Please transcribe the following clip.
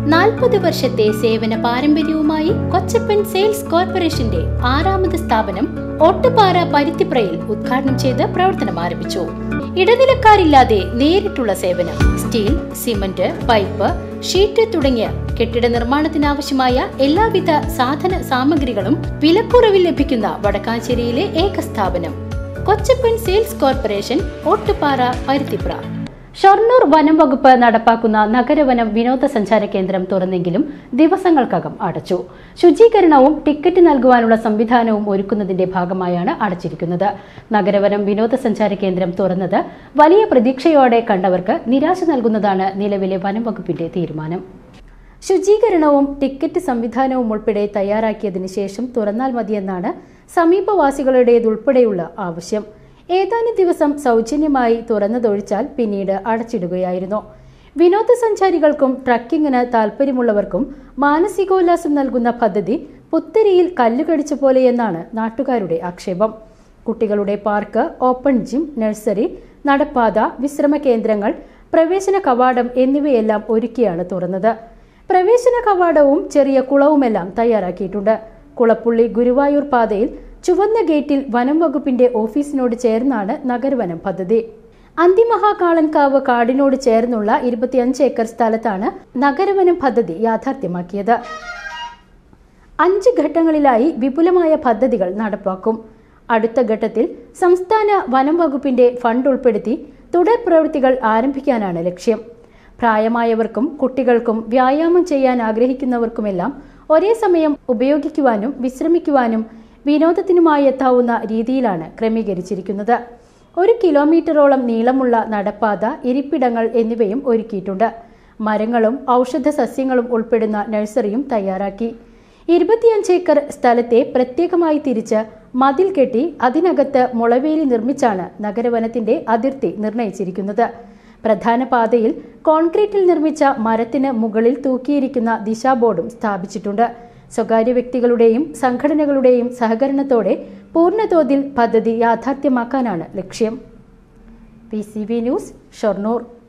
നാൽപ്പത് വർഷത്തെ സേവന പാരമ്പര്യവുമായി കൊച്ചപ്പൻ സെയിൽസ് കോർപ്പറേഷന്റെ ആറാമത് സ്ഥാപനം ഒട്ടുപാറ പരുത്തിപ്രയിൽ ഉദ്ഘാടനം ചെയ്ത് പ്രവർത്തനം ആരംഭിച്ചു ഇടനിലക്കാരില്ലാതെ നേരിട്ടുള്ള സേവനം സ്റ്റീൽ സിമന്റ് പൈപ്പ് ഷീറ്റ് തുടങ്ങിയ കെട്ടിട നിർമ്മാണത്തിനാവശ്യമായ എല്ലാവിധ സാധന സാമഗ്രികളും വിലക്കുറവിൽ ലഭിക്കുന്ന വടക്കാഞ്ചേരിയിലെ ഏക സ്ഥാപനം കൊച്ചപ്പൻ സെയിൽസ് കോർപ്പറേഷൻ ഒട്ടുപാറ പരുത്തിപ്ര ഷൊർണൂർ വനം വകുപ്പ് നടപ്പാക്കുന്ന നഗരവനം വിനോദസഞ്ചാര കേന്ദ്രം തുറന്നെങ്കിലും ദിവസങ്ങൾക്കകം അടച്ചു ശുചീകരണവും ടിക്കറ്റ് നൽകുവാനുള്ള സംവിധാനവും ഒരുക്കുന്നതിന്റെ ഭാഗമായാണ് അടച്ചിരിക്കുന്നത് നഗരവനം വിനോദസഞ്ചാര കേന്ദ്രം തുറന്നത് വലിയ പ്രതീക്ഷയോടെ കണ്ടവർക്ക് നിരാശ നൽകുന്നതാണ് നിലവിലെ വനം വകുപ്പിന്റെ തീരുമാനം ശുചീകരണവും ടിക്കറ്റ് സംവിധാനവും ഉൾപ്പെടെ തയ്യാറാക്കിയതിനു ശേഷം തുറന്നാൽ മതിയെന്നാണ് സമീപവാസികളുടേതുൾപ്പെടെയുള്ള ആവശ്യം ഏതാനും ദിവസം സൗജന്യമായി തുറന്നതൊഴിച്ചാൽ പിന്നീട് അടച്ചിടുകയായിരുന്നു വിനോദസഞ്ചാരികൾക്കും ട്രക്കിങ്ങിന് താൽപ്പര്യമുള്ളവർക്കും മാനസികോല്ലാസം നൽകുന്ന പദ്ധതി പുത്തരിയിൽ കല്ലുകടിച്ച പോലെയെന്നാണ് നാട്ടുകാരുടെ ആക്ഷേപം കുട്ടികളുടെ പാർക്ക് ഓപ്പൺ ജിം നഴ്സറി നടപ്പാത വിശ്രമ കേന്ദ്രങ്ങൾ പ്രവേശന കവാടം എന്നിവയെല്ലാം ഒരുക്കിയാണ് തുറന്നത് പ്രവേശന കവാടവും ചെറിയ കുളവുമെല്ലാം തയ്യാറാക്കിയിട്ടുണ്ട് കുളപ്പുള്ളി ഗുരുവായൂർ പാതയിൽ ചുവന്ന ഗേറ്റിൽ വനം വകുപ്പിന്റെ ഓഫീസിനോട് ചേർന്നാണ് നഗരവനം പദ്ധതി അന്തിമഹാകാളൻകാവ് കാടിനോട് ചേർന്നുള്ള ഇരുപത്തിയഞ്ച് ഏക്കർ സ്ഥലത്താണ് നഗരവനം പദ്ധതി യാഥാർത്ഥ്യമാക്കിയത് അഞ്ച് ഘട്ടങ്ങളിലായി വിപുലമായ പദ്ധതികൾ നടപ്പാക്കും അടുത്ത ഘട്ടത്തിൽ സംസ്ഥാന വനം വകുപ്പിന്റെ ഫണ്ട് ഉൾപ്പെടുത്തി തുടർ പ്രവൃത്തികൾ ആരംഭിക്കാനാണ് ലക്ഷ്യം പ്രായമായവർക്കും കുട്ടികൾക്കും വ്യായാമം ചെയ്യാൻ ആഗ്രഹിക്കുന്നവർക്കുമെല്ലാം ഒരേ സമയം ഉപയോഗിക്കുവാനും വിശ്രമിക്കുവാനും വിനോദത്തിനുമായി എത്താവുന്ന രീതിയിലാണ് ക്രമീകരിച്ചിരിക്കുന്നത് ഒരു കിലോമീറ്ററോളം നീളമുള്ള നടപ്പാത ഇരിപ്പിടങ്ങൾ എന്നിവയും ഒരുക്കിയിട്ടുണ്ട് മരങ്ങളും ഔഷധ സസ്യങ്ങളും ഉൾപ്പെടുന്ന നഴ്സറിയും തയ്യാറാക്കി ഇരുപത്തിയഞ്ച് ഏക്കർ സ്ഥലത്തെ പ്രത്യേകമായി തിരിച്ച് മതിൽ കെട്ടി അതിനകത്ത് മുളവേലി നിർമ്മിച്ചാണ് നഗരവനത്തിന്റെ അതിർത്തി നിർണയിച്ചിരിക്കുന്നത് പ്രധാന പാതയിൽ കോൺക്രീറ്റിൽ നിർമ്മിച്ച മരത്തിന് മുകളിൽ തൂക്കിയിരിക്കുന്ന ദിശാബോർഡും സ്ഥാപിച്ചിട്ടുണ്ട് സ്വകാര്യ വ്യക്തികളുടെയും സംഘടനകളുടെയും സഹകരണത്തോടെ പൂർണ്ണതോതിൽ പദ്ധതി യാഥാർത്ഥ്യമാക്കാനാണ് ലക്ഷ്യം P C V news Shoranur